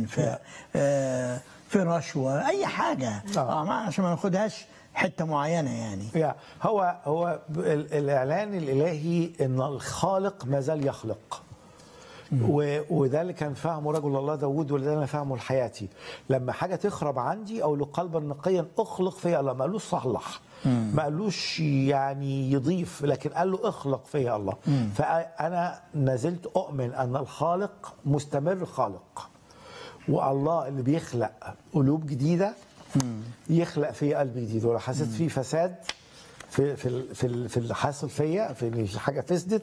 في آه، في رشوه اي حاجه آه. آه. ما- عشان ما ناخدهاش حته معينه يعني يا هو هو ال- الاعلان الالهي ان الخالق ما زال يخلق و- وده اللي كان فهمه رجل الله داود وده اللي انا فهمه لحياتي لما حاجه تخرب عندي او لقلبا نقيا اخلق فيا الله ما قالوش صلح ما قالوش يعني يضيف لكن قال له اخلق فيا الله فانا نزلت اؤمن ان الخالق مستمر خالق والله اللي بيخلق قلوب جديده يخلق في قلب جديد ولو حسيت فيه فساد في في ال- في ال- في اللي حاصل فيا في إن في حاجه فسدت